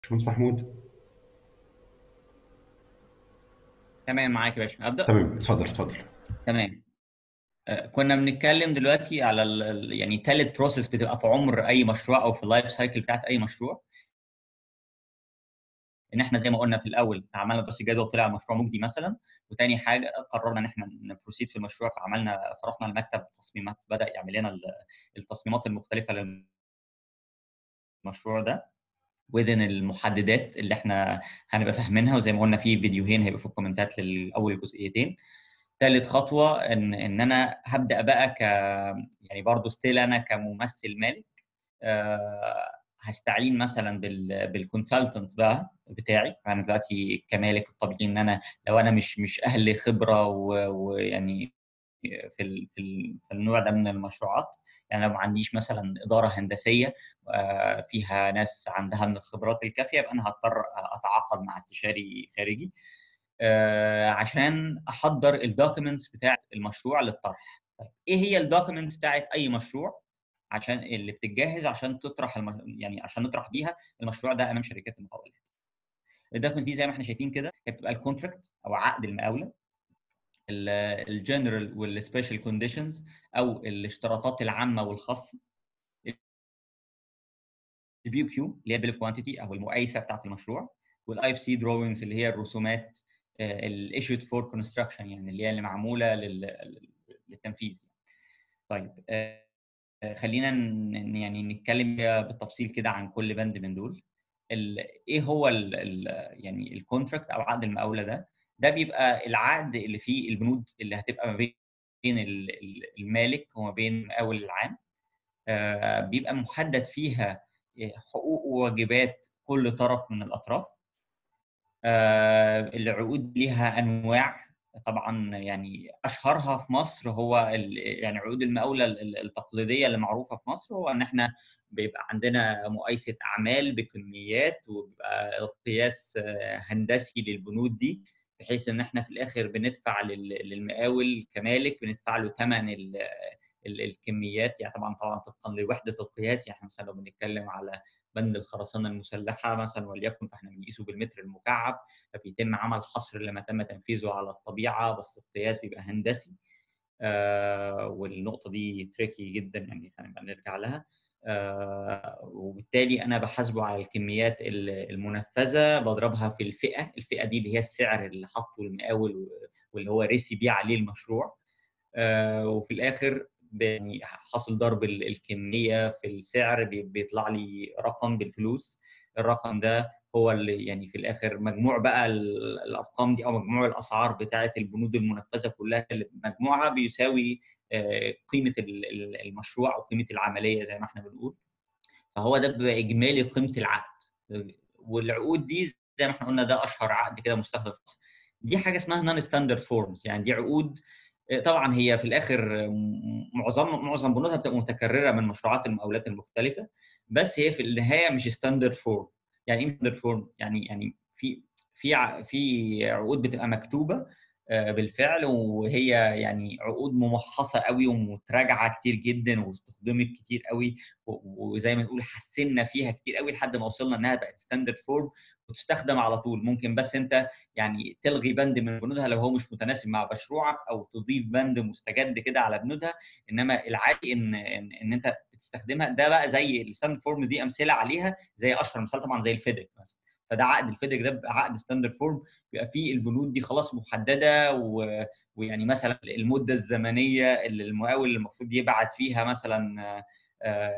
باشمهندس محمود تمام معاك يا باشا ابدا تمام اتفضل اتفضل تمام آه، كنا بنتكلم دلوقتي على ال ال- يعني تالت بروسيس بتبقى في عمر اي مشروع او في اللايف سايكل بتاعت اي مشروع ان احنا زي ما قلنا في الاول عملنا دراسه جدوى وطلع مشروع مجدي مثلا وتاني حاجه قررنا ان احنا نبروسيد في المشروع فعملنا فرحنا لمكتب تصميمات بدا يعمل لنا ال- التصميمات المختلفه للمشروع ده وذن المحددات اللي احنا هنبقى فاهمينها وزي ما قلنا في فيديوهين هيبقوا في الكومنتات للاول جزئيتين ثالث خطوه ان ان انا هبدا بقى ك يعني برضه ستيل انا كممثل مالك آه، هستعين مثلا بال بالكونسلتنت بقى بتاعي انا دلوقتي كمالك الطبيعي ان انا لو انا مش مش اهل خبره و- ويعني في ال- في ال- في النوع ده من المشروعات يعني لو ما عنديش مثلا اداره هندسيه آه، فيها ناس عندها من الخبرات الكافيه يبقى انا هضطر اتعاقد مع استشاري خارجي آه، عشان احضر الدوكيومنتس بتاعت المشروع للطرح طيب ايه هي الدوكيومنتس بتاعت اي مشروع عشان اللي بتتجهز عشان تطرح الم... يعني عشان نطرح بيها المشروع ده امام شركات المقاولات الدوكيومنتس دي زي ما احنا شايفين كده هي بتبقى الكونتراكت او عقد المقاوله الجنرال والسبيشال كونديشنز او الاشتراطات العامه والخاصه البي كيو اللي هي بيل اوف كوانتيتي او المقايسه بتاعت المشروع والاي اف سي دروينجز اللي هي الرسومات الايشوت فور كونستراكشن يعني اللي هي اللي معموله لل- للتنفيذ طيب آه، آه، خلينا ن- يعني نتكلم بالتفصيل كده عن كل بند من دول ال- ايه هو ال ال يعني الكونتراكت او عقد المقاوله ده ده بيبقى العقد اللي فيه البنود اللي هتبقى ما بين ال- ال- المالك وما بين المقاول العام آه، بيبقى محدد فيها حقوق وواجبات كل طرف من الاطراف آه، العقود ليها انواع طبعا يعني اشهرها في مصر هو ال- يعني عقود المقاوله ال- التقليديه اللي معروفه في مصر هو ان احنا بيبقى عندنا مقايسه اعمال بكميات وبيبقى قياس آه، هندسي للبنود دي بحيث ان احنا في الاخر بندفع لل- للمقاول كمالك بندفع له ثمن ال- ال- الكميات يعني طبعا طبعا طبقا لوحده القياس يعني مثلا لو بنتكلم على بند الخرسانه المسلحه مثلا وليكن فاحنا بنقيسه بالمتر المكعب فبيتم عمل حصر لما تم تنفيذه على الطبيعه بس القياس بيبقى هندسي آه والنقطه دي تريكي جدا يعني هنبقى نرجع لها آه وبالتالي انا بحاسبه على الكميات ال- المنفذه بضربها في الفئه الفئه دي اللي هي السعر اللي حاطه المقاول واللي هو رسي بيه عليه المشروع آه، وفي الاخر ب- يعني حاصل ضرب ال- الكميه في السعر بي- بيطلع لي رقم بالفلوس الرقم ده هو اللي يعني في الاخر مجموع بقى ال- الارقام دي او مجموع الاسعار بتاعه البنود المنفذه كلها اللي مجموعها بيساوي آه، قيمه ال- ال- المشروع او قيمه العمليه زي ما احنا بنقول فهو ده بيبقى اجمالي قيمه العقد والعقود دي زي ما احنا قلنا ده اشهر عقد كده مستخدم في مصر. دي حاجه اسمها نون ستاندرد فورمز يعني دي عقود طبعا هي في الاخر م- معظم معظم بنودها بتبقى متكرره من مشروعات المقاولات المختلفه بس هي في النهايه مش ستاندرد فورم يعني ايه ستاندرد فورم يعني يعني في في ع- في عقود بتبقى مكتوبه آه، بالفعل وهي يعني عقود ممحصه قوي ومتراجعه كتير جدا واستخدمت كتير قوي و- وزي ما نقول حسنا فيها كتير قوي لحد ما وصلنا انها بقت ستاندرد فورم وتستخدم على طول ممكن بس انت يعني تلغي بند من بنودها لو هو مش متناسب مع مشروعك او تضيف بند مستجد كده على بنودها انما العادي ان ان, إن انت بتستخدمها ده بقى زي الستاندرد فورم دي امثله عليها زي اشهر مثال طبعا زي الفيدك مثلا فده عقد الفيدك ده بيبقى عقد ستاندرد فورم بيبقى فيه البنود دي خلاص محدده و... ويعني مثلا المده الزمنيه اللي المقاول المفروض يبعت فيها مثلا آه، آه،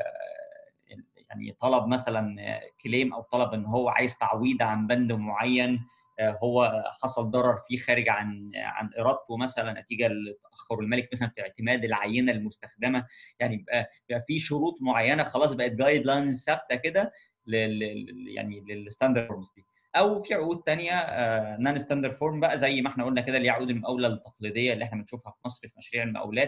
يعني طلب مثلا كليم او طلب ان هو عايز تعويض عن بند معين آه، هو حصل ضرر فيه خارج عن عن ارادته مثلا نتيجه لتاخر الملك مثلا في اعتماد العينه المستخدمه يعني بيبقى بيبقى في شروط معينه خلاص بقت جايد لاينز ثابته كده لل لل- يعني للستاندرد فورمز دي او في عقود ثانيه نون ستاندرد فورم بقى زي ما احنا قلنا كده اللي هي عقود المقاوله التقليديه اللي احنا بنشوفها في مصر في مشاريع المقاولات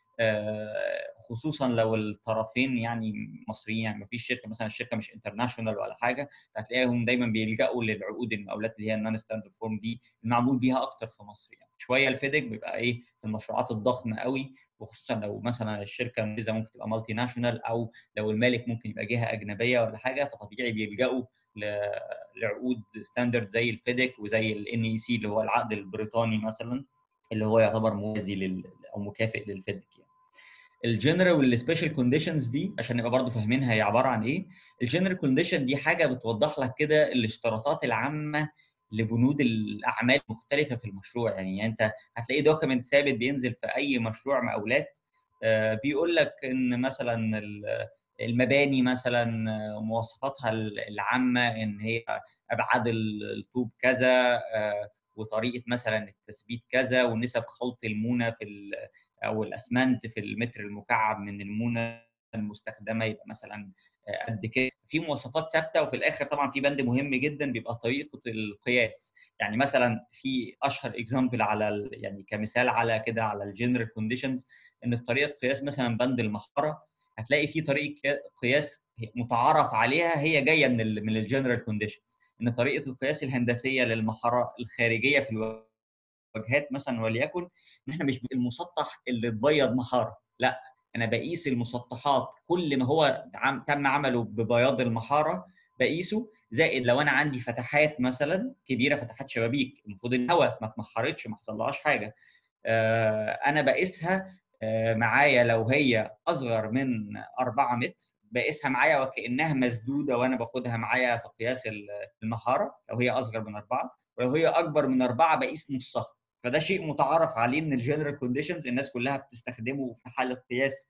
آه، خصوصا لو الطرفين يعني مصريين يعني ما فيش شركه مثلا الشركه مش انترناشونال ولا حاجه هتلاقيهم دايما بيلجأوا للعقود المقاولات اللي هي النون ستاندرد فورم دي المعمول بيها اكتر في مصر يعني شويه الفيدك بيبقى ايه في المشروعات الضخمه قوي وخصوصا لو مثلا الشركه ممكن تبقى مالتي ناشونال او لو المالك ممكن يبقى جهه اجنبيه ولا حاجه فطبيعي بيلجأوا لعقود ستاندرد زي الفيدك وزي الان اي سي اللي هو العقد البريطاني مثلا اللي هو يعتبر موازي لل او مكافئ للفيدك يعني. الجنرال والسبيشال كونديشنز دي عشان نبقى برضه فاهمينها هي عباره عن ايه الجنرال كونديشن دي حاجه بتوضح لك كده الاشتراطات العامه لبنود الاعمال المختلفه في المشروع يعني, يعني انت هتلاقي دوكيمنت ثابت بينزل في اي مشروع مقاولات بيقول لك ان مثلا المباني مثلا مواصفاتها العامه ان هي ابعاد الطوب كذا وطريقه مثلا التثبيت كذا ونسب خلط المونه في او الاسمنت في المتر المكعب من المونه المستخدمه يبقى مثلا قد كده في مواصفات ثابته وفي الاخر طبعا في بند مهم جدا بيبقى طريقه القياس يعني مثلا في اشهر اكزامبل على يعني كمثال على كده على الجنرال كونديشنز ان في طريقه قياس مثلا بند المحاره هتلاقي في طريقه قياس متعارف عليها هي جايه من ال من الجنرال كونديشنز ان طريقه القياس الهندسيه للمحاره الخارجيه في الواجهات مثلا وليكن ان احنا مش المسطح اللي اتبيض محاره لا انا بقيس المسطحات كل ما هو عم تم عمله ببياض المحاره بقيسه زائد لو انا عندي فتحات مثلا كبيره فتحات شبابيك المفروض الهواء ما اتمحرتش ما حصلهاش حاجه آه انا بقيسها آه معايا لو هي اصغر من 4 متر بقيسها معايا وكانها مسدوده وانا باخدها معايا في قياس المحاره لو هي اصغر من 4 ولو هي اكبر من 4 بقيس نصها فده شيء متعارف عليه من الجنرال كونديشنز الناس كلها بتستخدمه في حاله قياس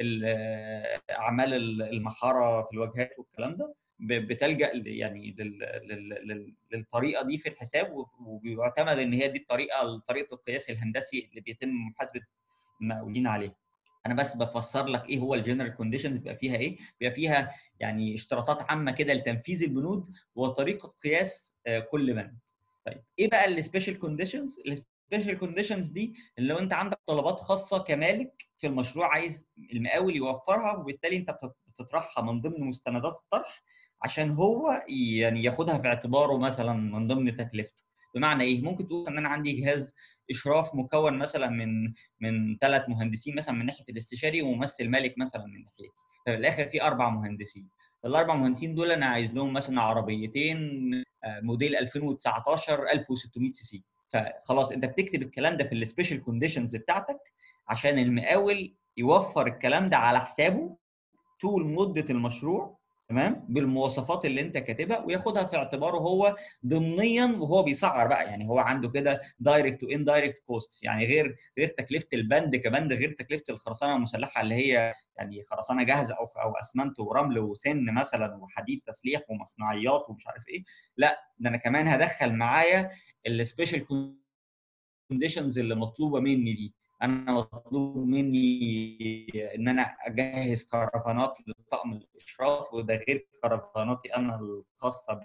اعمال المحاره في الواجهات والكلام ده بتلجا يعني للطريقه دي في الحساب وبيعتمد ان هي دي الطريقه طريقه القياس الهندسي اللي بيتم محاسبه المقاولين عليها انا بس بفسر لك ايه هو الجنرال كونديشنز بيبقى فيها ايه بيبقى فيها يعني اشتراطات عامه كده لتنفيذ البنود وطريقه قياس كل بند طيب ايه بقى السبيشال كونديشنز السبيشال كونديشنز دي اللي لو انت عندك طلبات خاصه كمالك في المشروع عايز المقاول يوفرها وبالتالي انت بتطرحها من ضمن مستندات الطرح عشان هو يعني ياخدها في اعتباره مثلا من ضمن تكلفته بمعنى ايه ممكن تقول ان انا عندي جهاز اشراف مكون مثلا من من ثلاث مهندسين مثلا من ناحيه الاستشاري وممثل مالك مثلا من ناحيتي ففي الاخر في اربع مهندسين الاربع مهندسين دول انا عايز لهم مثلا عربيتين موديل 2019 1600 سي سي فخلاص انت بتكتب الكلام ده في السبيشال كونديشنز بتاعتك عشان المقاول يوفر الكلام ده على حسابه طول مده المشروع تمام بالمواصفات اللي انت كاتبها وياخدها في اعتباره هو ضمنيا وهو بيسعر بقى يعني هو عنده كده دايركت وان دايركت كوست يعني غير غير تكلفه البند كبند غير تكلفه الخرسانه المسلحه اللي هي يعني خرسانه جاهزه او او اسمنت ورمل وسن مثلا وحديد تسليح ومصنعيات ومش عارف ايه لا ده انا كمان هدخل معايا السبيشال كونديشنز اللي مطلوبه مني دي انا مطلوب مني ان انا اجهز كرفانات لطقم الاشراف وده غير كرفاناتي انا الخاصه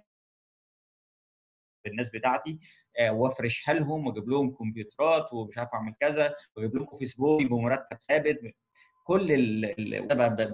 بالناس بتاعتي وافرشها لهم واجيب لهم كمبيوترات ومش عارف اعمل كذا واجيب لهم اوفيس بوي بمرتب ثابت كل ال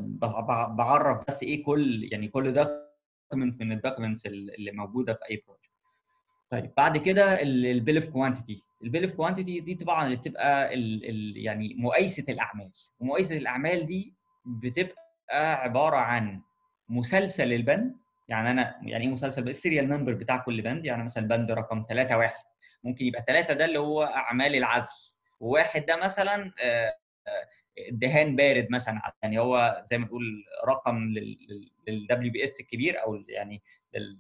بعرف بس ايه كل يعني كل دوكيمنت من الدوكيومنتس اللي موجوده في اي بروجكت طيب بعد كده البيل اوف كوانتيتي البيل اوف كوانتيتي دي طبعا اللي بتبقى ال ال يعني مقايسه الاعمال ومقايسه الاعمال دي بتبقى عباره عن مسلسل البند يعني انا يعني ايه مسلسل السيريال نمبر بتاع كل بند يعني مثلا بند رقم 3 1 ممكن يبقى 3 ده اللي هو اعمال العزل وواحد ده مثلا دهان بارد مثلا يعني هو زي ما نقول رقم للدبليو بي اس الكبير او يعني لل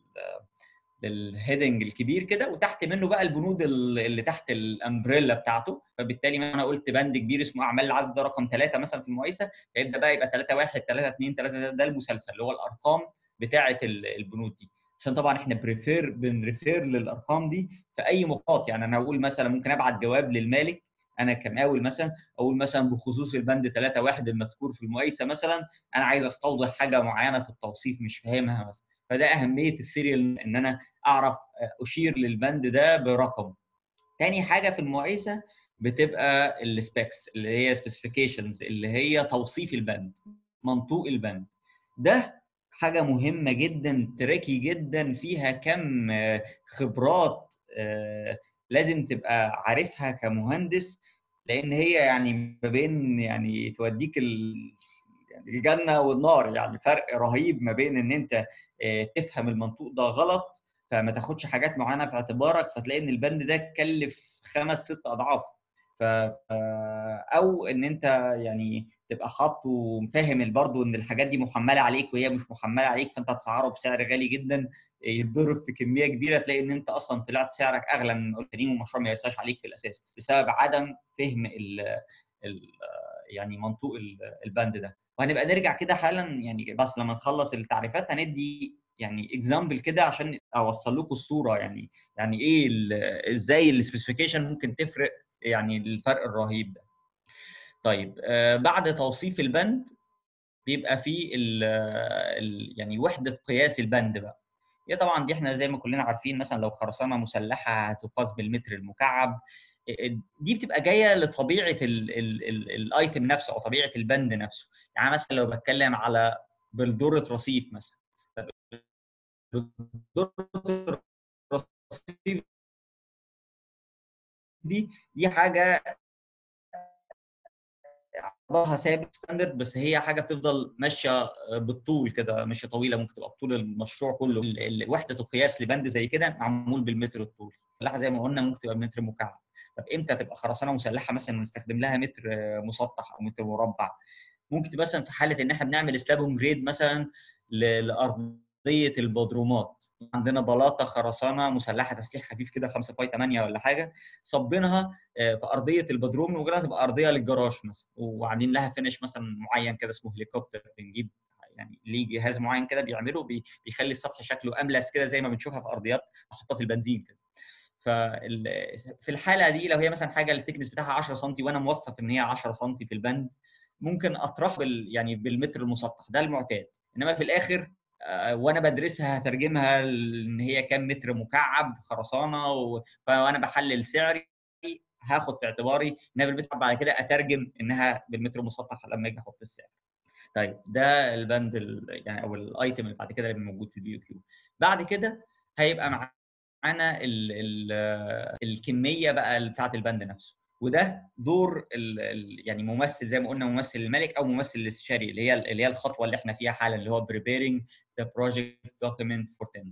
للهيدنج الكبير كده وتحت منه بقى البنود اللي تحت الامبريلا بتاعته فبالتالي ما انا قلت بند كبير اسمه اعمال العزل ده رقم ثلاثه مثلا في المقايسه فيبدا بقى يبقى 3 1 3 2 3 ده المسلسل اللي هو الارقام بتاعه البنود دي عشان طبعا احنا بريفير بنريفير للارقام دي في اي مخاط يعني انا اقول مثلا ممكن ابعت جواب للمالك انا كمقاول مثلا اقول مثلا بخصوص البند 3 1 المذكور في المقايسه مثلا انا عايز استوضح حاجه معينه في التوصيف مش فاهمها مثلا فده اهميه السيريال ان انا اعرف اشير للبند ده برقم تاني حاجه في المقايسه بتبقى السبيكس اللي هي سبيسيفيكيشنز اللي هي توصيف البند منطوق البند ده حاجه مهمه جدا تريكي جدا فيها كم خبرات لازم تبقى عارفها كمهندس لان هي يعني ما بين يعني توديك الجنه والنار يعني فرق رهيب ما بين ان انت تفهم المنطوق ده غلط فما تاخدش حاجات معينه في اعتبارك فتلاقي ان البند ده كلف خمس ست اضعاف ف او ان انت يعني تبقى حاطه وفاهم برضه ان الحاجات دي محمله عليك وهي مش محمله عليك فانت هتسعره بسعر غالي جدا يتضرب في كميه كبيره تلاقي ان انت اصلا طلعت سعرك اغلى من التانيين والمشروع ما يرساش عليك في الاساس بسبب عدم فهم ال ال يعني منطوق البند ده وهنبقى نرجع كده حالا يعني بس لما نخلص التعريفات هندي يعني اكزامبل كده عشان اوصل لكم الصوره يعني يعني ايه ازاي السبيسيفيكيشن ممكن تفرق يعني الفرق الرهيب ده. طيب آه بعد توصيف البند بيبقى في ال ال يعني وحده قياس البند بقى. هي طبعا دي احنا زي ما كلنا عارفين مثلا لو خرسانه مسلحه هتقاس بالمتر المكعب دي بتبقى جايه لطبيعه الايتم نفسه او طبيعه البند نفسه يعني مثلا لو بتكلم على بلدوره رصيف مثلا بلدوره الرصيف دي دي حاجه عرضها ثابت ستاندرد بس هي حاجه بتفضل ماشيه بالطول كده ماشيه طويله ممكن تبقى بطول المشروع كله وحده القياس لبند زي كده معمول بالمتر الطول اللحظه زي ما قلنا ممكن تبقى بمتر مكعب طب امتى تبقى خرسانه مسلحه مثلا نستخدم لها متر مسطح او متر مربع ممكن تبقى مثلا في حاله ان احنا بنعمل سلاب جريد مثلا لارضيه البودرومات عندنا بلاطه خرسانه مسلحه تسليح خفيف كده 5 باي 8 ولا حاجه صبينها في ارضيه البدروم مجرد تبقى ارضيه للجراج مثلا وعاملين لها فينش مثلا معين كده اسمه هليكوبتر بنجيب يعني ليه جهاز معين كده بيعمله بيخلي السطح شكله املس كده زي ما بنشوفها في ارضيات محطوطه في البنزين كده في الحاله دي لو هي مثلا حاجه الثيكنس بتاعها 10 سم وانا موصف ان هي 10 سم في البند ممكن اطرح بال يعني بالمتر المسطح ده المعتاد انما في الاخر وانا بدرسها هترجمها ان هي كام متر مكعب خرسانه و... فانا بحلل سعري هاخد في اعتباري انها بالمتر بعد كده اترجم انها بالمتر المسطح لما اجي احط السعر. طيب ده البند ال... يعني او الايتم اللي بعد كده اللي موجود في البي كيو. بعد كده هيبقى معانا ال... ال... الكميه بقى بتاعه البند نفسه. وده دور ال ال يعني ممثل زي ما قلنا ممثل الملك او ممثل الاستشاري اللي هي اللي هي الخطوه اللي احنا فيها حالا اللي هو preparing the project document for tender.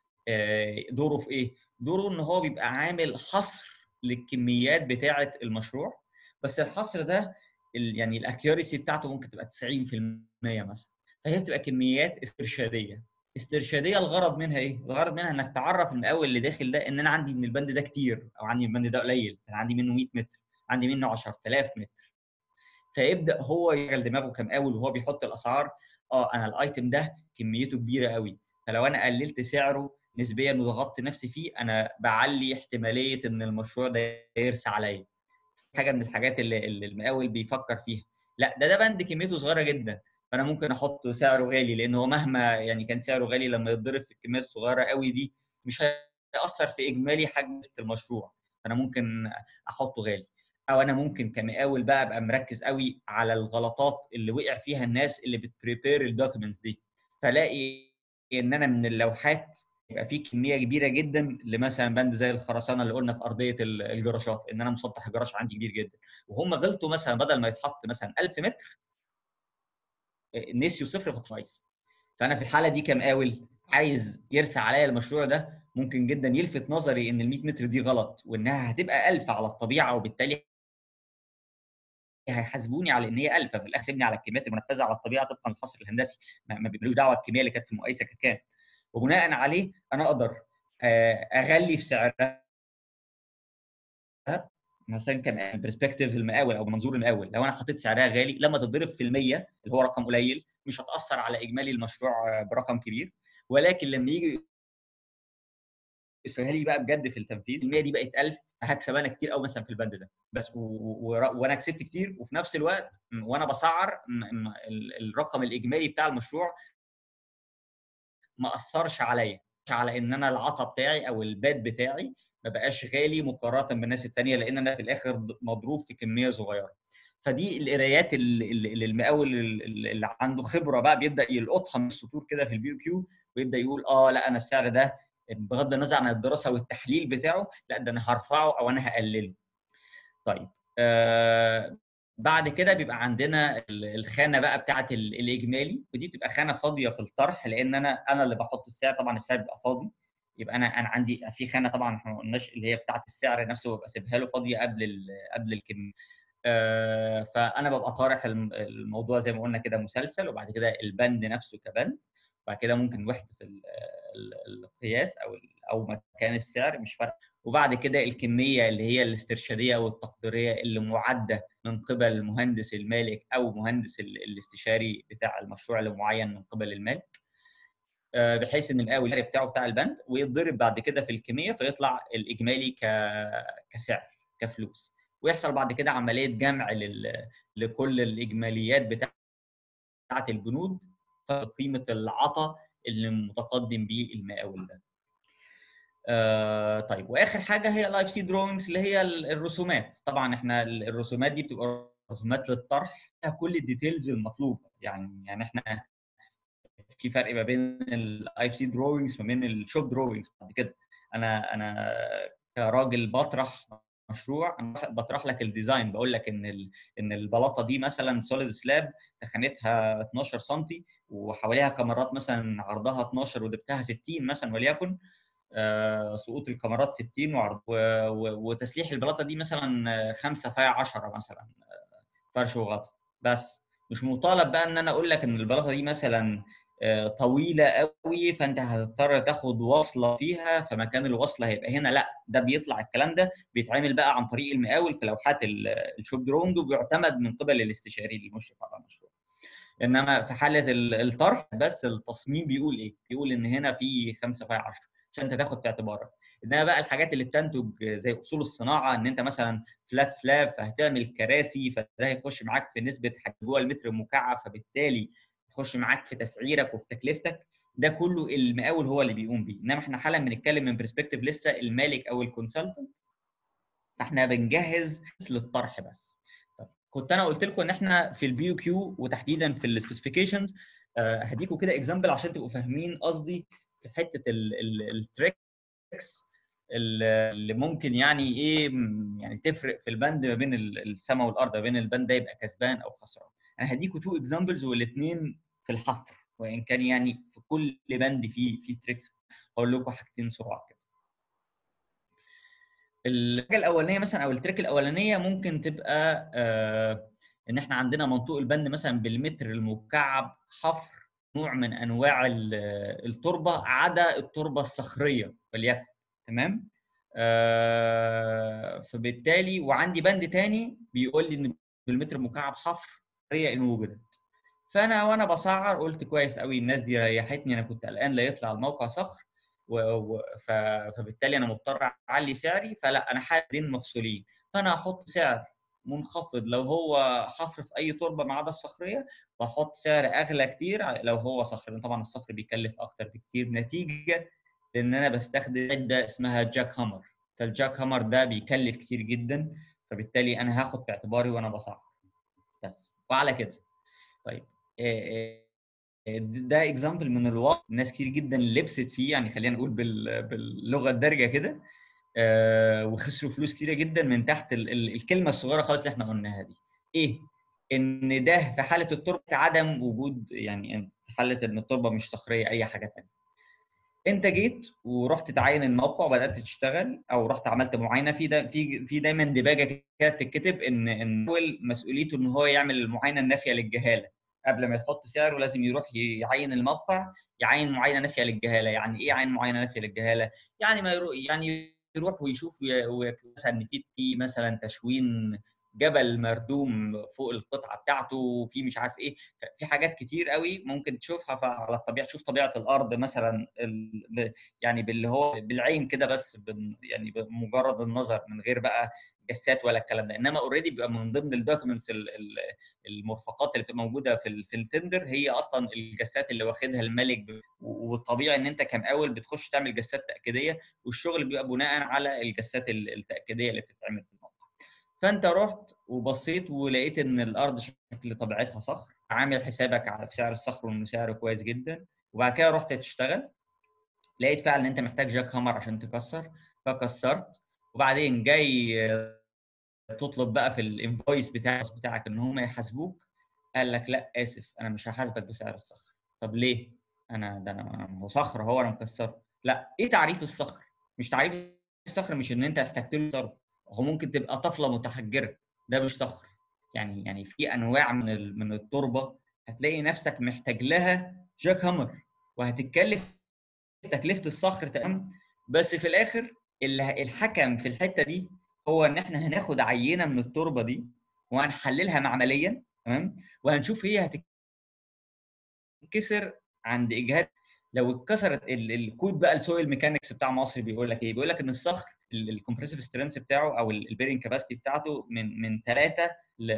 دوره في ايه؟ دوره ان هو بيبقى عامل حصر للكميات بتاعه المشروع بس الحصر ده يعني الاكيوريسي بتاعته ممكن تبقى 90% مثلا فهي بتبقى كميات استرشاديه استرشاديه الغرض منها ايه؟ الغرض منها انك تعرف المقاول اللي داخل ده ان انا عندي من البند ده كتير او عندي البند ده قليل انا عندي منه 100 متر عندي منه 10000 متر فيبدا هو يشغل دماغه كمقاول وهو بيحط الاسعار اه انا الايتم ده كميته كبيره قوي فلو انا قللت سعره نسبيا وضغطت نفسي فيه انا بعلي احتماليه ان المشروع ده يرسى عليا حاجه من الحاجات اللي, اللي المقاول بيفكر فيها لا ده ده بند كميته صغيره جدا فانا ممكن احط سعره غالي لان هو مهما يعني كان سعره غالي لما يتضرب في الكميه الصغيره قوي دي مش هياثر في اجمالي حجم المشروع فانا ممكن احطه غالي او انا ممكن كمقاول بقى ابقى مركز قوي على الغلطات اللي وقع فيها الناس اللي بتبريبير الدوكيومنتس دي فلاقي ان انا من اللوحات يبقى في كميه كبيره جدا لمثلا بند زي الخرسانه اللي قلنا في ارضيه الجراشات ان انا مسطح الجراج عندي كبير جدا وهم غلطوا مثلا بدل ما يتحط مثلا 1000 متر نسيوا صفر في كويس فانا في الحاله دي كمقاول عايز يرسى عليا المشروع ده ممكن جدا يلفت نظري ان ال 100 متر دي غلط وانها هتبقى 1000 على الطبيعه وبالتالي هيحاسبوني على ان هي 1000 ففي الاخر سيبني على الكميات المنفذه على الطبيعه طبقا للحصر الهندسي ما بيبقالوش دعوه بالكميه اللي كانت في المقايسه كام وبناء عليه انا اقدر اغلي في سعرها مثلا كان برسبكتيف المقاول او بمنظور المقاول لو انا حطيت سعرها غالي لما تتضرب في المية اللي هو رقم قليل مش هتاثر على اجمالي المشروع برقم كبير ولكن لما يجي يسهل لي بقى بجد في التنفيذ ال 100 دي بقت 1000 هكسب انا كتير قوي مثلا في البند ده بس و... و... وانا كسبت كتير وفي نفس الوقت وانا بسعر الرقم الاجمالي بتاع المشروع ما اثرش عليا على ان انا العطا بتاعي او الباد بتاعي ما بقاش غالي مقارنه بالناس الثانيه لان انا في الاخر مضروب في كميه صغيره فدي القرايات اللي المقاول اللي عنده خبره بقى بيبدا يلقطها من السطور كده في البي كيو ويبدا يقول اه لا انا السعر ده بغض النظر عن الدراسه والتحليل بتاعه لا ده انا هرفعه او انا هقلله. طيب آه بعد كده بيبقى عندنا الخانه بقى بتاعه الاجمالي ودي بتبقى خانه فاضيه في الطرح لان انا انا اللي بحط السعر طبعا السعر بيبقى فاضي يبقى انا انا عندي في خانه طبعا احنا ما قلناش اللي هي بتاعه السعر نفسه ببقى سيبها له فاضيه قبل قبل الكميه آه، فانا ببقى طارح الموضوع زي ما قلنا كده مسلسل وبعد كده البند نفسه كبند وبعد كده ممكن وحده القياس او او مكان السعر مش فارق وبعد كده الكميه اللي هي الاسترشاديه او التقديريه اللي معده من قبل المهندس المالك او مهندس الاستشاري بتاع المشروع المعين من قبل المالك آه، بحيث ان المقاول بتاعه بتاع البند ويتضرب بعد كده في الكميه فيطلع الاجمالي كسعر كفلوس ويحصل بعد كده عمليه جمع لكل الاجماليات بتاعه البنود قيمه العطا اللي متقدم بيه المقاول ده. آه طيب واخر حاجه هي الايف سي دروينجز اللي هي الرسومات طبعا احنا الرسومات دي بتبقى رسومات للطرح فيها كل الديتيلز المطلوبه يعني يعني احنا في فرق ما بين الايف سي دروينجز وما بين الشوب دروينجز بعد كده انا انا كراجل بطرح مشروع انا بطرح لك الديزاين بقول لك ان ان البلاطه دي مثلا سوليد سلاب تخانتها 12 سم وحواليها كاميرات مثلا عرضها 12 ودبتها 60 مثلا وليكن آه، سقوط الكاميرات 60 وعرض وتسليح البلاطه دي مثلا 5 في 10 مثلا آه، فرش وغطا بس مش مطالب بقى ان انا اقول لك ان البلاطه دي مثلا آه، طويله قوي فانت هتضطر تاخد وصله فيها فمكان الوصله هيبقى هنا لا ده بيطلع الكلام ده بيتعمل بقى عن طريق المقاول في لوحات الشوب دروينج وبيعتمد من قبل الاستشاري المشرف على المشروع انما في حاله الطرح بس التصميم بيقول ايه؟ بيقول ان هنا في 5 في 10 عشان انت تاخد في اعتبارك انما بقى الحاجات اللي بتنتج زي اصول الصناعه ان انت مثلا فلات سلاب فهتعمل كراسي فده هيخش معاك في نسبه جوه المتر المكعب فبالتالي تخش معاك في تسعيرك وفي تكلفتك ده كله المقاول هو اللي بيقوم بيه انما احنا حالا بنتكلم من برسبكتيف لسه المالك او الكونسلتنت فاحنا بنجهز للطرح بس طب كنت انا قلت لكم ان احنا في البي كيو وتحديدا في السبيسيفيكيشنز آه، هديكم كده اكزامبل عشان تبقوا فاهمين قصدي في حته التريكس اللي ممكن يعني ايه يعني تفرق في البند ما بين السماء والارض ما بين البند ده يبقى كسبان او خسران انا هديكم تو اكزامبلز والاثنين في الحفر وان كان يعني في كل بند فيه في تريكس هقول لكم حاجتين سرعه كده الحاجه الاولانيه مثلا او التريك الاولانيه ممكن تبقى آه ان احنا عندنا منطوق البند مثلا بالمتر المكعب حفر نوع من انواع التربه عدا التربه الصخريه وليكن تمام آه فبالتالي وعندي بند تاني بيقول لي ان بالمتر المكعب حفر هي ان وجدت فانا وانا بسعر قلت كويس قوي الناس دي ريحتني انا كنت قلقان لا يطلع الموقع صخر و... و... ف... فبالتالي انا مضطر اعلي سعري فلا انا حاجتين مفصولين فانا هحط سعر منخفض لو هو حفر في اي تربه ما عدا الصخريه واحط سعر اغلى كتير لو هو صخر طبعا الصخر بيكلف اكتر بكتير نتيجه لان انا بستخدم عده اسمها جاك هامر فالجاك هامر ده بيكلف كتير جدا فبالتالي انا هاخد في اعتباري وانا بصعب بس وعلى كده طيب ده اكزامبل من الواقع ناس كتير جدا لبست فيه يعني خلينا نقول باللغه الدارجه كده وخسروا فلوس كتيره جدا من تحت الكلمه الصغيره خالص اللي احنا قلناها دي ايه ان ده في حاله التربه عدم وجود يعني في حاله ان التربه مش صخريه اي حاجه ثانيه انت جيت ورحت تعاين الموقع وبدات تشتغل او رحت عملت معاينه في دا في في دايما دباجه كده بتتكتب ان ان مسؤوليته ان هو يعمل المعاينه النافيه للجهاله قبل ما يحط سعره لازم يروح يعين الموقع يعين معاينه نافيه للجهاله يعني ايه يعين معاينه نافيه للجهاله يعني ما يروح يعني يروح ويشوف مثلا ان في مثلا تشوين جبل مردوم فوق القطعه بتاعته في مش عارف ايه في حاجات كتير قوي ممكن تشوفها على الطبيعه تشوف طبيعه الارض مثلا يعني باللي هو بالعين كده بس يعني بمجرد النظر من غير بقى جسات ولا الكلام ده انما اوريدي بيبقى من ضمن الدوكيومنتس المرفقات اللي بتبقى موجوده في في التندر هي اصلا الجسات اللي واخدها الملك والطبيعي ان انت كمقاول بتخش تعمل جسات تاكيديه والشغل بيبقى بناء على الجسات التاكيديه اللي بتتعمل في الموقع فانت رحت وبصيت ولقيت ان الارض شكل طبيعتها صخر عامل حسابك على سعر الصخر وانه سعره كويس جدا وبعد كده رحت تشتغل لقيت فعلا ان انت محتاج جاك هامر عشان تكسر فكسرت وبعدين جاي تطلب بقى في الانفويس بتاعك بتاعك ان هم يحاسبوك قال لك لا اسف انا مش هحاسبك بسعر الصخر طب ليه انا ده انا هو صخر هو انا مكسره لا ايه تعريف الصخر مش تعريف الصخر مش ان انت احتجت له صخر هو ممكن تبقى طفله متحجره ده مش صخر يعني يعني في انواع من من التربه هتلاقي نفسك محتاج لها جاك هامر وهتتكلف تكلفه الصخر تمام بس في الاخر اللي الحكم في الحته دي هو ان احنا هناخد عينه من التربه دي وهنحللها معمليا تمام وهنشوف هي هتتكسر عند اجهاد لو اتكسرت الكود بقى السويل ميكانكس بتاع مصر بيقول لك ايه؟ بيقول لك ان الصخر الكومبريسيف سترينث بتاعه او البيرنج كاباسيتي بتاعته من من 3 ل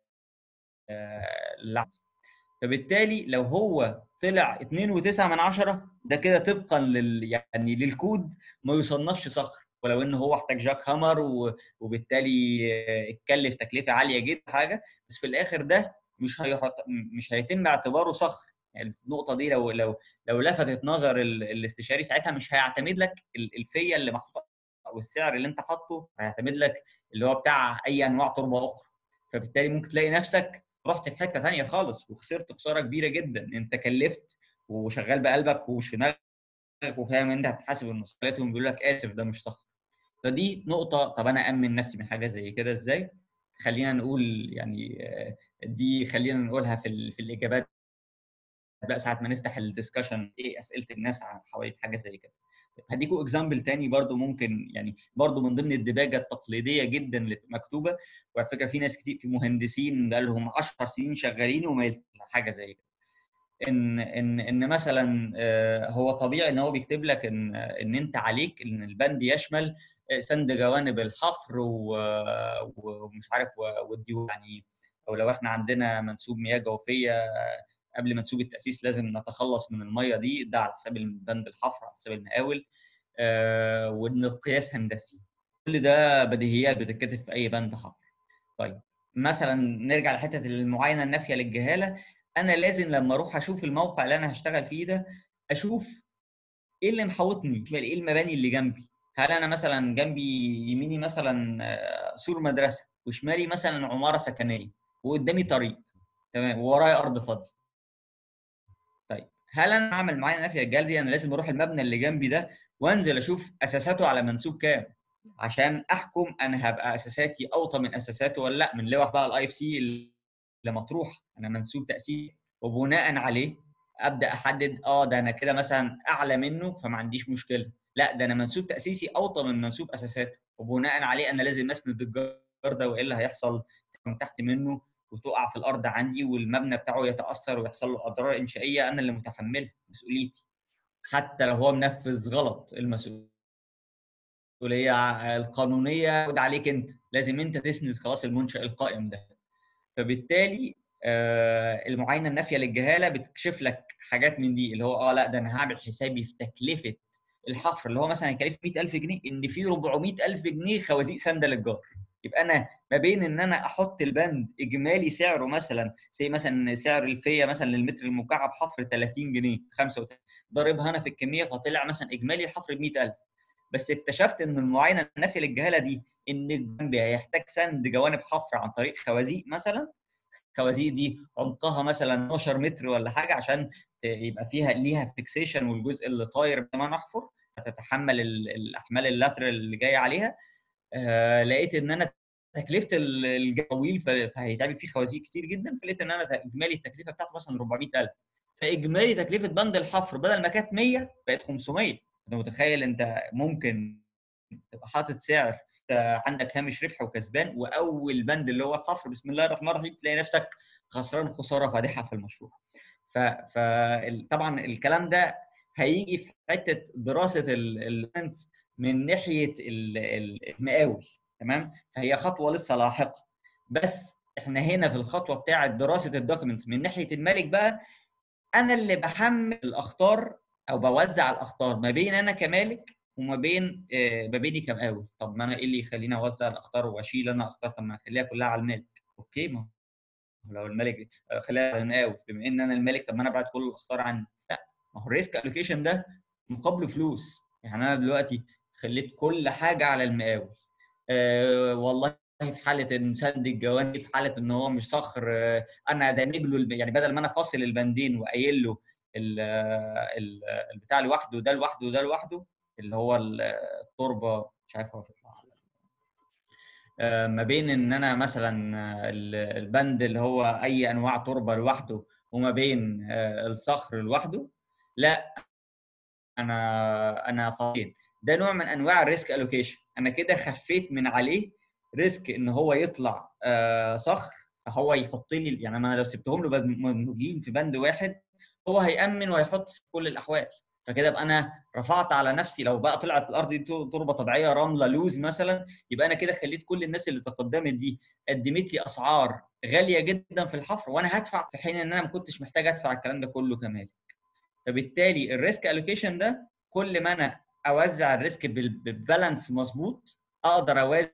ل فبالتالي لو هو طلع 2.9 من 10 ده كده طبقا لل يعني للكود ما يصنفش صخر ولو ان هو احتاج جاك هامر وبالتالي اتكلف تكلفه عاليه جدا حاجه بس في الاخر ده مش هيحط مش هيتم اعتباره صخر يعني النقطه دي لو لو لو لفتت نظر الاستشاري ساعتها مش هيعتمد لك الفيه اللي محطوطه او السعر اللي انت حاطه هيعتمد لك اللي هو بتاع اي انواع تربه اخرى فبالتالي ممكن تلاقي نفسك رحت في حته ثانيه خالص وخسرت خساره كبيره جدا انت كلفت وشغال بقلبك ومش في دماغك وفاهم انت هتحاسب المسؤوليات بيقول لك اسف ده مش صخر فدي نقطه طب انا امن نفسي من حاجه زي كده ازاي خلينا نقول يعني دي خلينا نقولها في في الاجابات بقى ساعه ما نفتح الدسكشن ايه اسئله الناس حوالين حاجه زي كده هديكوا اكزامبل تاني برضو ممكن يعني برضو من ضمن الدباجه التقليديه جدا اللي مكتوبه وعلى فكره في ناس كتير في مهندسين بقى لهم 10 سنين شغالين وما حاجه زي كده ان ان ان مثلا هو طبيعي ان هو بيكتب لك ان ان انت عليك ان البند يشمل سند جوانب الحفر ومش عارف والديو يعني او لو احنا عندنا منسوب مياه جوفيه قبل منسوب التاسيس لازم نتخلص من الميه دي ده على حساب البند الحفر على حساب المقاول آه وان القياس هندسي كل ده بديهيات بتتكتب في اي بند حفر طيب مثلا نرجع لحته المعاينه النافيه للجهاله انا لازم لما اروح اشوف الموقع اللي انا هشتغل فيه ده اشوف ايه اللي محوطني ايه المباني اللي جنبي هل انا مثلا جنبي يميني مثلا سور مدرسه وشمالي مثلا عماره سكنيه وقدامي طريق تمام وورايا ارض فاضيه طيب هل انا اعمل معايا نافيه الجال دي انا لازم اروح المبنى اللي جنبي ده وانزل اشوف اساساته على منسوب كام عشان احكم انا هبقى اساساتي اوطى من اساساته ولا لا من لوح بقى الاي اف سي اللي مطروح انا منسوب تاسيس وبناء عليه ابدا احدد اه ده انا كده مثلا اعلى منه فما عنديش مشكله لا ده انا منسوب تاسيسي اوطى من منسوب اساساته وبناء عليه انا لازم اسند الجار ده والا هيحصل من تحت منه وتقع في الارض عندي والمبنى بتاعه يتاثر ويحصل له اضرار انشائيه انا اللي متحملها مسؤوليتي حتى لو هو منفذ غلط المسؤوليه القانونيه عليك انت لازم انت تسند خلاص المنشا القائم ده فبالتالي المعاينه النافيه للجهاله بتكشف لك حاجات من دي اللي هو اه لا ده انا هعمل حسابي في تكلفه الحفر اللي هو مثلا هيكلف 100000 جنيه ان في 400000 جنيه خوازيق سنده للجار يبقى انا ما بين ان انا احط البند اجمالي سعره مثلا زي مثلا سعر الفيه مثلا للمتر المكعب حفر 30 جنيه 35 ضاربها انا في الكميه فطلع مثلا اجمالي الحفر ب 100000 بس اكتشفت ان المعاينه النافيه للجهاله دي ان الجنب هيحتاج سند جوانب حفر عن طريق خوازيق مثلا الخوازيق دي عمقها مثلا 12 متر ولا حاجه عشان يبقى فيها ليها فيكسيشن والجزء اللي طاير لما نحفر هتتحمل الاحمال اللاترال اللي جايه عليها آه لقيت ان انا تكلفه الجويل فهيتعمل فيه خوازيق كتير جدا فلقيت ان انا اجمالي التكلفه بتاعته مثلا 400000 فاجمالي تكلفه بند الحفر بدل ما كانت 100 بقت 500 انت متخيل انت ممكن تبقى حاطط سعر عندك هامش ربح وكسبان واول بند اللي هو الحفر بسم الله الرحمن الرحيم تلاقي نفسك خسران خساره فادحه في المشروع. فطبعا الكلام ده هيجي في حته دراسه البلانس من ناحيه المقاول تمام؟ فهي خطوه لسه لاحقه بس احنا هنا في الخطوه بتاعه دراسه الدوكيومنتس من ناحيه المالك بقى انا اللي بحمل الاخطار او بوزع الاخطار ما بين انا كمالك وما بين ما بيني كمقاول طب ما انا ايه اللي يخليني اوزع الاخطار واشيل انا اخطار طب ما اخليها كلها على المالك اوكي ما لو المالك خليها على المقاول بما ان انا المالك طب ما انا ابعت كل الاخطار عني لا ما هو الريسك الوكيشن ده مقابله فلوس يعني انا دلوقتي خليت كل حاجه على المقاول أه والله في حاله انسد الجوانب في حاله ان هو مش صخر انا دامج له يعني بدل ما انا فاصل البندين وقايل له البتاع لوحده ده لوحده وده لوحده اللي هو التربه مش عارف هو ما بين ان انا مثلا البند اللي هو اي انواع تربه لوحده وما بين الصخر لوحده لا انا انا فاضيين ده نوع من انواع الريسك الوكيشن انا كده خفيت من عليه ريسك ان هو يطلع صخر فهو يحط لي يعني انا لو سبتهم له مدموجين في بند واحد هو هيامن وهيحط في كل الاحوال فكده ابقى انا رفعت على نفسي لو بقى طلعت الارض دي تربه طبيعيه رمله لوز مثلا يبقى انا كده خليت كل الناس اللي تقدمت دي قدمت لي اسعار غاليه جدا في الحفر وانا هدفع في حين ان انا ما كنتش محتاج ادفع الكلام ده كله كمان فبالتالي الريسك الوكيشن ده كل ما انا اوزع الريسك بالبالانس مظبوط اقدر اوازن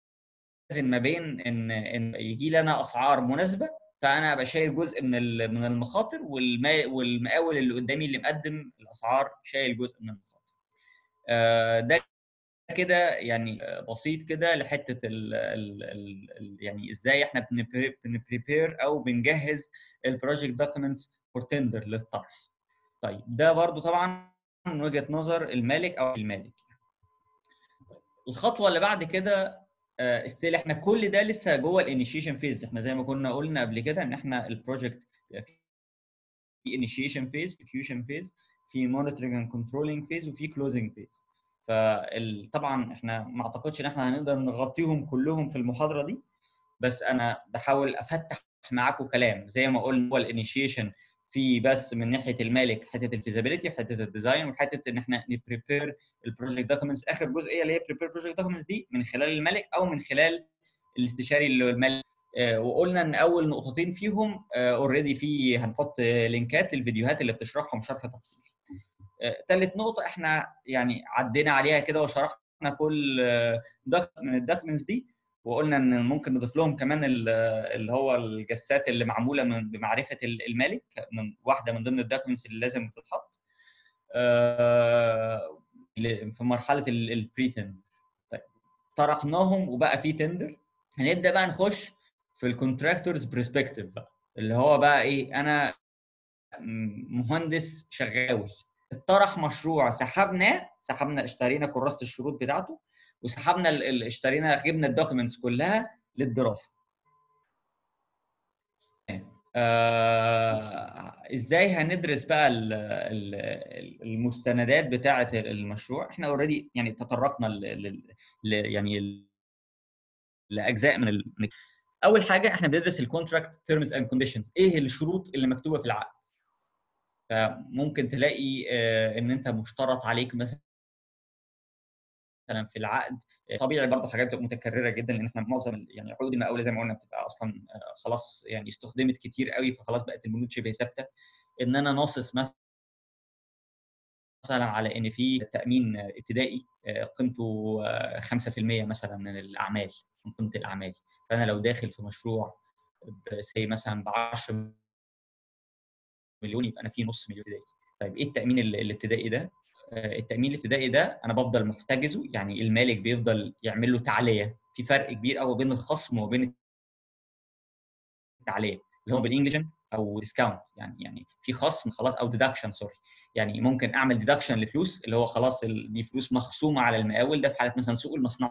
ما بين ان ان يجي لي انا اسعار مناسبه فانا ابقى شايل جزء من من المخاطر والمقاول اللي قدامي اللي مقدم الاسعار شايل جزء من المخاطر. ده كده يعني بسيط كده لحته ال ال ال يعني ازاي احنا بنبريبير او بنجهز البروجكت دوكيومنتس فور تندر للطرح. طيب ده برضو طبعا من وجهه نظر المالك او المالك. الخطوه اللي بعد كده ستيل احنا كل ده لسه جوه الانيشيشن فيز احنا زي ما كنا قلنا قبل كده ان احنا البروجكت في انيشيشن فيز في اكيوشن فيز في مونيتورنج اند كنترولينج فيز وفي كلوزنج فيز فطبعا احنا ما اعتقدش ان احنا هنقدر نغطيهم كلهم في المحاضره دي بس انا بحاول افتح معاكم كلام زي ما قلنا هو الانيشيشن في بس من ناحيه المالك حته الفيزابيلتي وحته الديزاين وحته ان احنا نبريبير البروجكت دوكيومنتس اخر جزئيه اللي هي بريبير بروجكت دوكيومنتس دي من خلال المالك او من خلال الاستشاري اللي هو المالك آه وقلنا ان اول نقطتين فيهم اوريدي آه في هنحط لينكات للفيديوهات اللي بتشرحهم شرح تفصيلي. ثالث آه نقطه احنا يعني عدينا عليها كده وشرحنا كل من الدوكيومنتس دي وقلنا ان ممكن نضيف لهم كمان اللي هو الجسات اللي معموله من بمعرفه المالك من واحده من ضمن الدوكيومنتس اللي لازم تتحط في مرحله البري تندر طيب طرحناهم وبقى في تندر هنبدا بقى نخش في الكونتراكتورز برسبكتيف بقى اللي هو بقى ايه انا مهندس شغاوي اتطرح مشروع سحبناه سحبنا اشترينا كراسه الشروط بتاعته وسحبنا اشترينا جبنا الدوكيومنتس كلها للدراسه آه ازاي هندرس بقى ال ال المستندات بتاعه المشروع احنا اوريدي يعني تطرقنا ل يعني لاجزاء من ال... اول حاجه احنا بندرس الكونتراكت تيرمز اند كونديشنز ايه الشروط اللي مكتوبه في العقد فممكن تلاقي آه ان انت مشترط عليك مثلا مثلا في العقد طبيعي برضه حاجات متكرره جدا لان احنا معظم يعني عقود المقاوله زي ما قلنا بتبقى اصلا خلاص يعني استخدمت كتير قوي فخلاص بقت البنود شبه ثابته ان انا ناصص مثلا على ان في تامين ابتدائي قيمته 5% مثلا من الاعمال من قيمه الاعمال فانا لو داخل في مشروع سي مثلا ب 10 مليون يبقى انا في نص مليون ابتدائي طيب ايه التامين الابتدائي ده؟ التامين الابتدائي ده انا بفضل محتجزه يعني المالك بيفضل يعمل له تعليه في فرق كبير قوي بين الخصم وبين التعليه اللي هو بالانجلش او ديسكاونت يعني يعني في خصم خلاص او ديدكشن سوري يعني ممكن اعمل ديدكشن لفلوس اللي هو خلاص دي فلوس مخصومه على المقاول ده في حاله مثلا سوق المصنعيه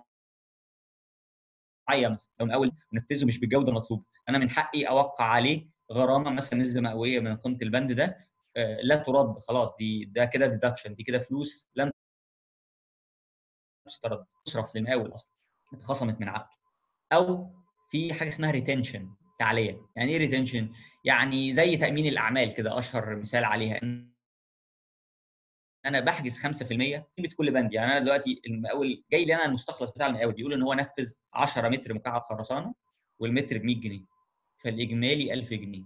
مثلا لو المقاول نفذه مش بالجوده المطلوبه انا من حقي اوقع عليه غرامه مثلا نسبه مئويه من قيمه البند ده لا ترد خلاص دي ده كده ديدكشن دي كده فلوس لن تسترد تصرف للمقاول اصلا اتخصمت من عقده او في حاجه اسمها ريتنشن تعليه يعني ايه ريتنشن يعني زي تامين الاعمال كده اشهر مثال عليها انا بحجز 5% قيمه كل بند يعني انا دلوقتي المقاول جاي لي انا المستخلص بتاع المقاول بيقول ان هو نفذ 10 متر مكعب خرسانه والمتر ب 100 جنيه فالاجمالي 1000 جنيه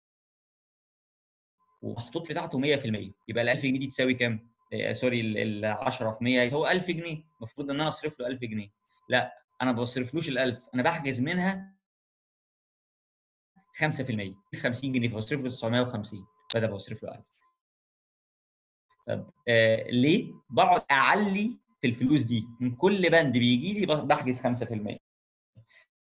ومحطوط بتاعته 100% يبقى ال 1000 جنيه دي تساوي كام؟ آه سوري ال 10 في 100 يساوي 1000 جنيه المفروض ان انا اصرف له 1000 جنيه لا انا ما بصرفلوش ال 1000 انا بحجز منها 5% 50 جنيه فبصرف له 950 بدل بصرف له 1000 طب آه ليه؟ بقعد اعلي في الفلوس دي من كل بند بيجي لي بحجز 5%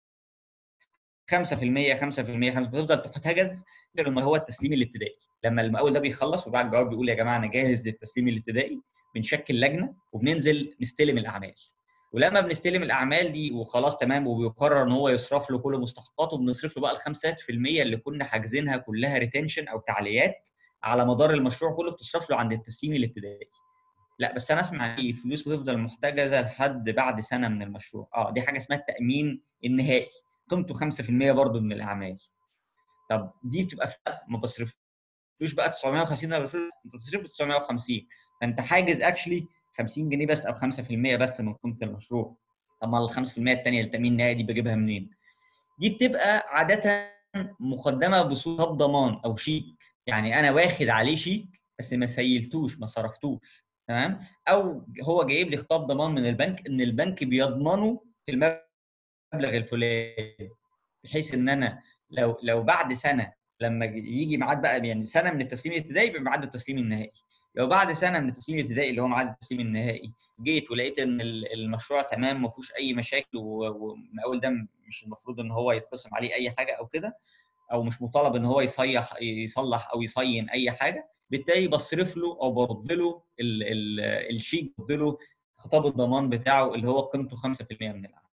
5% 5% 5% بتفضل تحتجز لما هو التسليم الابتدائي لما المقاول ده بيخلص وبعد الجواب بيقول يا جماعه انا جاهز للتسليم الابتدائي بنشكل لجنه وبننزل نستلم الاعمال ولما بنستلم الاعمال دي وخلاص تمام وبيقرر ان هو يصرف له كل مستحقاته بنصرف له بقى ال 5% اللي كنا حاجزينها كلها ريتنشن او تعليات على مدار المشروع كله بتصرف له عند التسليم الابتدائي لا بس انا اسمع ايه فلوس بتفضل محتجزه لحد بعد سنه من المشروع اه دي حاجه اسمها التامين النهائي قيمته 5% برضه من الاعمال طب دي بتبقى ما بصرفلوش بقى 950 ولا انت بتصرف 950 فانت حاجز اكشلي 50 جنيه بس او 5% بس من قيمه المشروع طب ما ال 5% الثانيه التامين النهائي دي بجيبها منين؟ دي بتبقى عاده مقدمه بصوره ضمان او شيك يعني انا واخد عليه شيك بس ما سيلتوش ما صرفتوش تمام او هو جايب لي خطاب ضمان من البنك ان البنك بيضمنه في المبلغ الفلاني بحيث ان انا لو لو بعد سنه لما يجي ميعاد بقى يعني سنه من التسليم الابتدائي يبقى ميعاد التسليم النهائي لو بعد سنه من التسليم الابتدائي اللي هو ميعاد التسليم النهائي جيت ولقيت ان المشروع تمام ما فيهوش اي مشاكل والمقاول ده مش المفروض ان هو يتخصم عليه اي حاجه او كده او مش مطالب ان هو يصيح يصلح او يصين اي حاجه بالتالي بصرف له او برد له الشيك برد له خطاب الضمان بتاعه اللي هو قيمته 5% من العام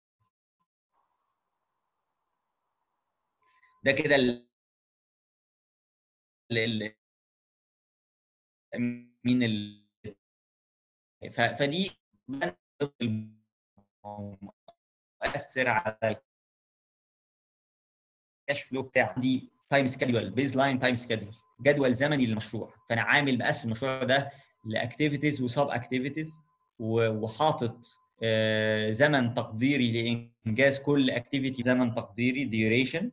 ده كده ال... ال... مين ال... ف... فدي مؤثر على الكاش فلو بتاعي دي تايم سكيدول بيز لاين تايم سكيدول جدول زمني للمشروع فانا عامل مقسم المشروع ده لاكتيفيتيز وسب اكتيفيتيز وحاطط زمن تقديري لانجاز كل اكتيفيتي زمن تقديري ديوريشن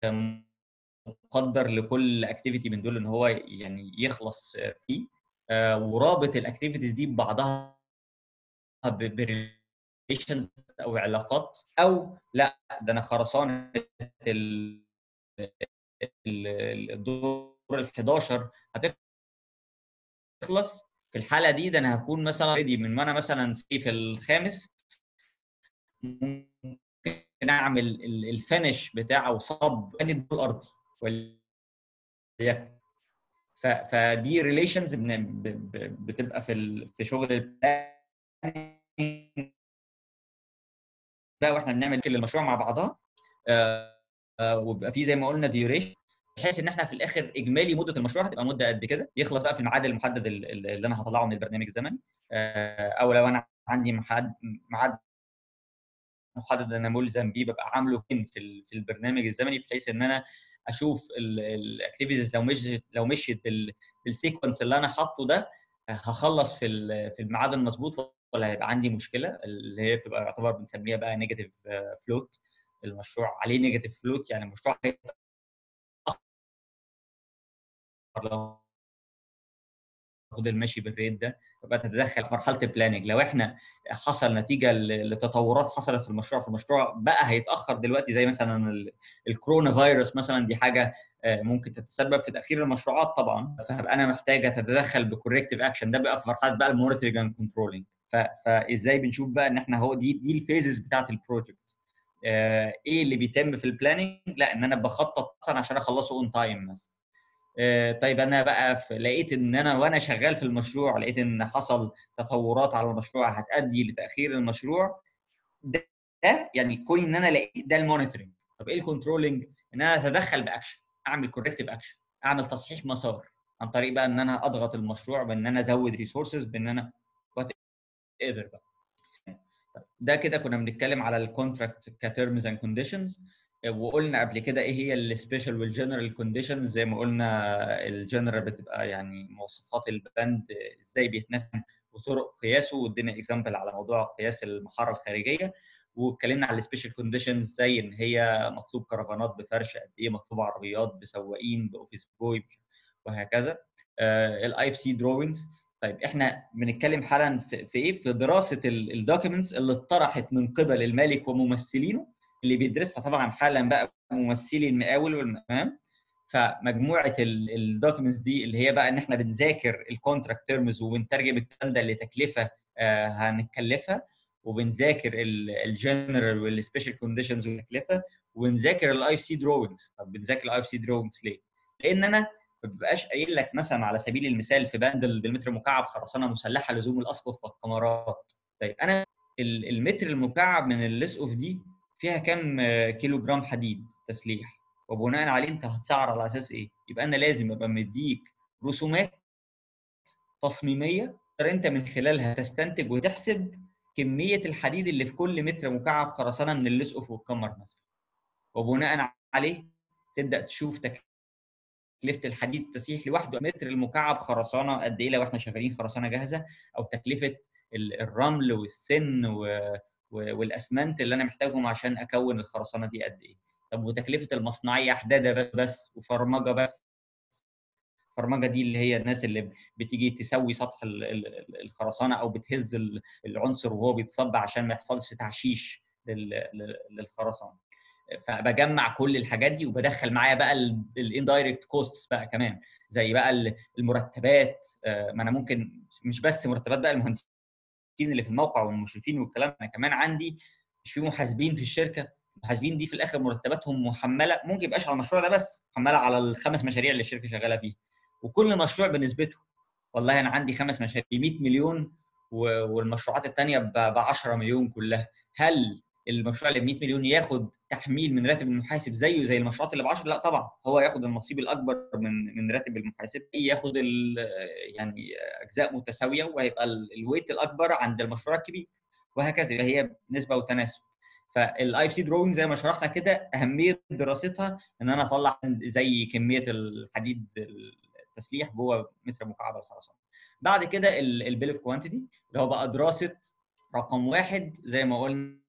مقدر لكل اكتيفيتي من دول ان هو يعني يخلص فيه ورابط الاكتيفيتيز دي ببعضها بريليشنز او علاقات او لا ده انا خرسانه الدور ال 11 هتخلص في الحاله دي ده انا هكون مثلا ريدي من وانا مثلا في الخامس ممكن اعمل الفينش بتاع او صب الدور الارضي وليكن فدي ريليشنز بتبقى في في شغل ده واحنا بنعمل كل المشروع مع بعضها وبيبقى في زي ما قلنا ديوريشن بحيث ان احنا في الاخر اجمالي مده المشروع هتبقى مده قد كده يخلص بقى في الميعاد المحدد اللي انا هطلعه من البرنامج الزمني او لو انا عندي ميعاد ميعاد محدد انا ملزم بيه ببقى عامله فين في في البرنامج الزمني بحيث ان انا اشوف الاكتيفيتيز لو مشيت لو مشيت بالسيكونس اللي انا حاطه ده هخلص في في الميعاد المظبوط ولا هيبقى عندي مشكله اللي هي بتبقى يعتبر بنسميها بقى نيجاتيف فلوت المشروع عليه نيجاتيف فلوت يعني المشروع لو خد المشي بالريت ده تبقى تتدخل في مرحله البلاننج لو احنا حصل نتيجه لتطورات حصلت في المشروع في المشروع بقى هيتاخر دلوقتي زي مثلا الكورونا فيروس مثلا دي حاجه ممكن تتسبب في تاخير المشروعات طبعا فهبقى انا محتاجه تتدخل بكوركتيف اكشن ده بقى في مرحله بقى المونيتورنج اند كنترولنج فازاي بنشوف بقى ان احنا هو دي دي الفيزز بتاعت البروجكت ايه اللي بيتم في البلاننج لا ان انا بخطط مثلا عشان اخلصه اون تايم مثلا طيب انا بقى لقيت ان انا وانا شغال في المشروع لقيت ان حصل تطورات على المشروع هتؤدي لتاخير المشروع ده, ده يعني كوني ان انا لقيت ده المونيتورنج طب ايه الكنترولنج ان انا اتدخل باكشن اعمل كوركتيف اكشن اعمل تصحيح مسار عن طريق بقى ان انا اضغط المشروع بان انا ازود ريسورسز بان انا وات ايفر بقى ده كده كنا بنتكلم على الكونتراكت كتيرمز اند كونديشنز وقلنا قبل كده ايه هي السبيشال والجنرال كونديشنز زي ما قلنا الجنرال بتبقى يعني مواصفات البند ازاي بيتنفذ وطرق قياسه وادينا اكزامبل على موضوع قياس المحاره الخارجيه واتكلمنا على السبيشال كونديشنز زي ان هي مطلوب كرفانات بفرش قد ايه مطلوب عربيات بسواقين باوفيس بوي وهكذا الاي اف سي دروينجز طيب احنا بنتكلم حالا في, في ايه في دراسه الدوكيومنتس اللي اتطرحت من قبل المالك وممثلينه اللي بيدرسها طبعا حالا بقى ممثلي المقاول والمقام فمجموعه الدوكيومنتس دي اللي هي بقى ان احنا بنذاكر الكونتراكت تيرمز وبنترجم الكلام ده لتكلفه آه هنتكلفها وبنذاكر الجنرال والسبيشال كونديشنز والتكلفه ونذاكر الاي اف سي دروينجز طب بنذاكر الاي اف سي دروينجز ليه؟ لان انا ما ببقاش قايل لك مثلا على سبيل المثال في بند بالمتر مكعب خرسانه مسلحه لزوم الاسقف والكمرات طيب انا المتر المكعب من الليس اوف دي فيها كام كيلو جرام حديد تسليح وبناء عليه انت هتسعر على اساس ايه؟ يبقى انا لازم ابقى مديك رسومات تصميميه انت من خلالها تستنتج وتحسب كميه الحديد اللي في كل متر مكعب خرسانه من الليس اوف والكمر مثلا وبناء عليه تبدا تشوف تكلفه الحديد التسيح لوحده متر المكعب خرسانه قد ايه لو احنا شغالين خرسانه جاهزه او تكلفه الرمل والسن والاسمنت اللي انا محتاجهم عشان اكون الخرسانه دي قد ايه طب وتكلفه المصنعيه حداده بس وفرمجه بس الفرمجه دي اللي هي الناس اللي بتيجي تسوي سطح الخرسانه او بتهز العنصر وهو بيتصب عشان ما يحصلش تعشيش للخرسانه فبجمع كل الحاجات دي وبدخل معايا بقى الاندايركت كوستس بقى كمان زي بقى المرتبات ما انا ممكن مش بس مرتبات بقى المهندسين اللي في الموقع والمشرفين والكلام انا كمان عندي مش في محاسبين في الشركه المحاسبين دي في الاخر مرتباتهم محمله ممكن يبقاش على المشروع ده بس محمله على الخمس مشاريع اللي الشركه شغاله فيها وكل مشروع بنسبته والله انا عندي خمس مشاريع ب 100 مليون والمشروعات الثانيه ب 10 مليون كلها هل المشروع اللي ب 100 مليون ياخد تحميل من راتب المحاسب زيه زي المشروعات اللي ب 10 لا طبعا هو ياخد النصيب الاكبر من من راتب المحاسب ياخد يعني اجزاء متساويه وهيبقى الويت الاكبر عند المشروع الكبير وهكذا يبقى هي نسبه وتناسب فالاي اف سي دروينج زي ما شرحنا كده اهميه دراستها ان انا اطلع زي كميه الحديد التسليح جوه متر مكعب الخرسانه بعد كده البيل اوف كوانتيتي اللي هو بقى دراسه رقم واحد زي ما قلنا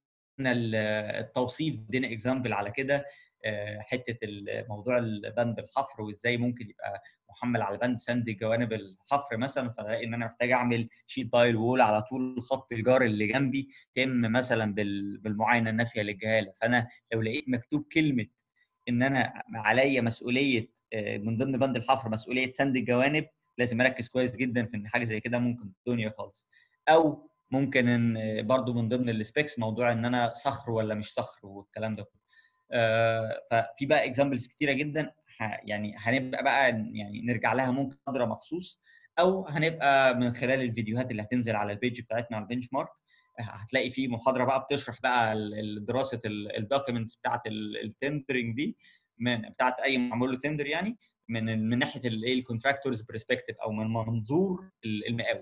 التوصيف ادينا اكزامبل على كده حته موضوع البند الحفر وازاي ممكن يبقى محمل على بند سند جوانب الحفر مثلا فلاقي ان انا محتاج اعمل شيت بايل وول على طول خط الجار اللي جنبي تم مثلا بالمعاينه النافيه للجهاله فانا لو لقيت مكتوب كلمه ان انا عليا مسؤوليه من ضمن بند الحفر مسؤوليه سند الجوانب لازم اركز كويس جدا في ان حاجه زي كده ممكن الدنيا خالص او ممكن ان برضو من ضمن السبيكس موضوع ان انا صخر ولا مش صخر والكلام ده كله آه ففي بقى اكزامبلز كتيره جدا يعني هنبقى بقى يعني نرجع لها ممكن محاضره مخصوص او هنبقى من خلال الفيديوهات اللي هتنزل على البيج بتاعتنا على البنش مارك هتلاقي في محاضره بقى بتشرح بقى دراسه الدوكيومنتس بتاعت التندرنج دي من بتاعت اي معمول له تندر يعني من من ناحيه الايه الكونتراكتورز برسبكتيف او من منظور المقاول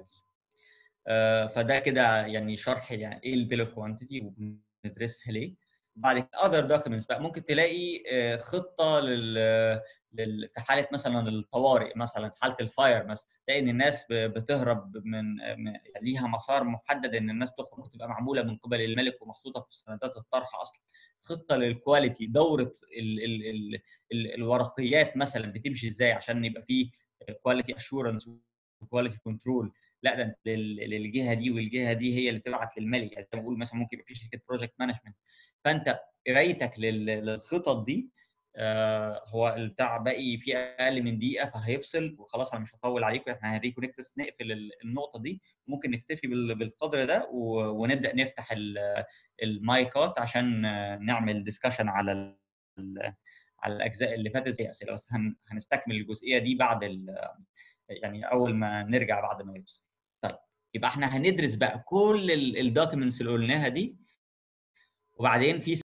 آه فده كده يعني شرح يعني ايه البيل اوف كوانتيتي وبندرسها ليه بعد كده اذر دوكيومنتس بقى ممكن تلاقي آه خطه لل لل في حاله مثلا الطوارئ مثلا في حاله الفاير مثلا تلاقي ان الناس بتهرب من ليها مسار محدد ان الناس تخرج ممكن تبقى معموله من قبل الملك ومحطوطه في سندات الطرح اصلا خطه للكواليتي دوره ال ال ال ال الورقيات مثلا بتمشي ازاي عشان يبقى في كواليتي اشورنس وكواليتي كنترول لا ده للجهه دي والجهه دي هي اللي تبعت للملك يعني زي ما بقول مثلا ممكن يبقى في شركه بروجكت مانجمنت فانت قرايتك للخطط دي آه هو البتاع باقي فيه اقل من دقيقه فهيفصل وخلاص انا مش هطول عليكم احنا هنريكونكت بس نقفل النقطه دي ممكن نكتفي بالقدر ده ونبدا نفتح المايكات عشان نعمل ديسكشن على على الاجزاء اللي فاتت هي اسئله بس هنستكمل الجزئيه دي بعد يعني اول ما نرجع بعد ما يفصل طيب يبقى احنا هندرس بقى كل الدوكيومنتس اللي قلناها دي وبعدين في